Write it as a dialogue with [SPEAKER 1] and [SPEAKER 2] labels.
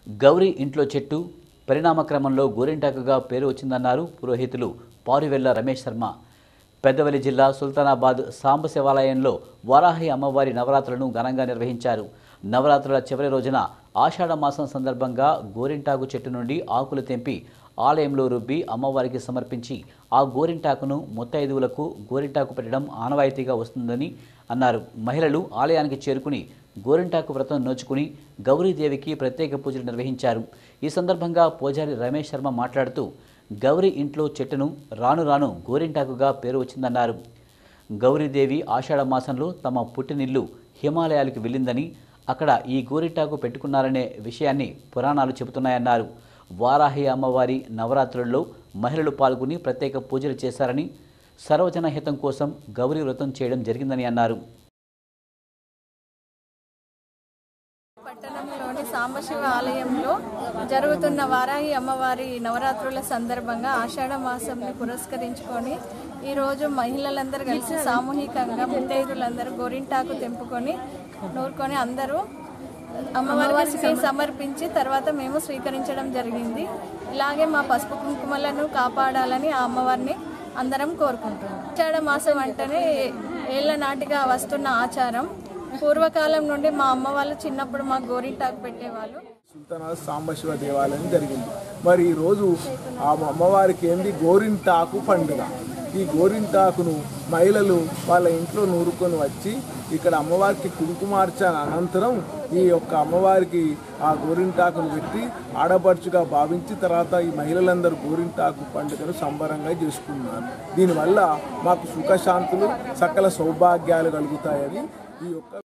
[SPEAKER 1] గౌరీ ఇంట్లో చెట్టు పరిణామ క్రమంలో గోరింటాకుగా పేరు వచ్చిందన్నారు పురోహితులు పారువెల్ల రమేష్ శర్మ పెద్దవల్లి జిల్లా సుల్తానాబాద్ సాంబ శివాలయంలో వారాహి అమ్మవారి నవరాత్రులను ఘనంగా నిర్వహించారు నవరాత్రుల చివరి రోజున ఆషాఢ మాసం సందర్భంగా గోరింటాకు చెట్టు నుండి ఆకులు తెంపి ఆలయంలో రుబ్బి అమ్మవారికి సమర్పించి ఆ గోరింటాకును ముత్తైదువులకు గోరింటాకు పెట్టడం ఆనవాయితీగా వస్తుందని అన్నారు మహిళలు ఆలయానికి చేరుకుని గోరింటాకు వ్రతం నోచుకుని గౌరీదేవికి ప్రత్యేక పూజలు నిర్వహించారు ఈ సందర్భంగా పూజారి రమేష్ శర్మ మాట్లాడుతూ గౌరీ ఇంట్లో చెట్టును రాను రాను గోరింటాకుగా పేరు వచ్చిందన్నారు గౌరీదేవి ఆషాఢ మాసంలో తమ పుట్టినిల్లు హిమాలయాలకు వెళ్ళిందని అక్కడ ఈ గోరింటాకు పెట్టుకున్నారనే విషయాన్ని పురాణాలు చెబుతున్నాయన్నారు వారాహి అమ్మవారి నవరాత్రుల్లో మహిళలు పాల్గొని ప్రత్యేక పూజలు చేశారని సర్వజన హితం కోసం గౌరీ వ్రతం చేయడం జరిగిందని అన్నారు
[SPEAKER 2] పట్టణంలోని సాంబశివ ఆలయంలో జరుగుతున్న వారాహి అమ్మవారి నవరాత్రుల సందర్భంగా ఆషాఢ మాసంని పురస్కరించుకొని ఈరోజు మహిళలందరూ కలిసి సామూహికంగా ముత్తైదులందరూ గోరింటాకు తెంపుకొని నూరుకొని అందరూ అమ్మవారికి సమర్పించి తర్వాత మేము స్వీకరించడం జరిగింది ఇలాగే మా పసుపు కుంకుమలను కాపాడాలని ఆ అమ్మవారిని అందరం కోరుకుంటున్నాం ఆషాఢ మాసం అంటేనే ఏళ్ల నాటిగా వస్తున్న ఆచారం పూర్వకాలం నుండి మా అమ్మ వాళ్ళు చిన్నప్పుడు మా గోరింటాకు పెట్టేవాళ్ళు
[SPEAKER 3] సుల్తానాబాద్ సాంబశివ దేవాలయం జరిగింది మరి ఈరోజు ఆ అమ్మవారికి ఏంది గోరింటాకు పండుగ ఈ గోరింటాకును మహిళలు వాళ్ళ ఇంట్లో నూరుకొని వచ్చి ఇక్కడ అమ్మవారికి కుంకుమార్చన అనంతరం ఈ యొక్క అమ్మవారికి ఆ గోరింటాకును పెట్టి ఆడపడుచుగా భావించి తర్వాత ఈ మహిళలందరూ గోరింటాకు పండుగను సంబరంగా చేసుకున్నారు దీనివల్ల మాకు సుఖశాంతులు సకల సౌభాగ్యాలు కలుగుతాయని ఈ యొక్క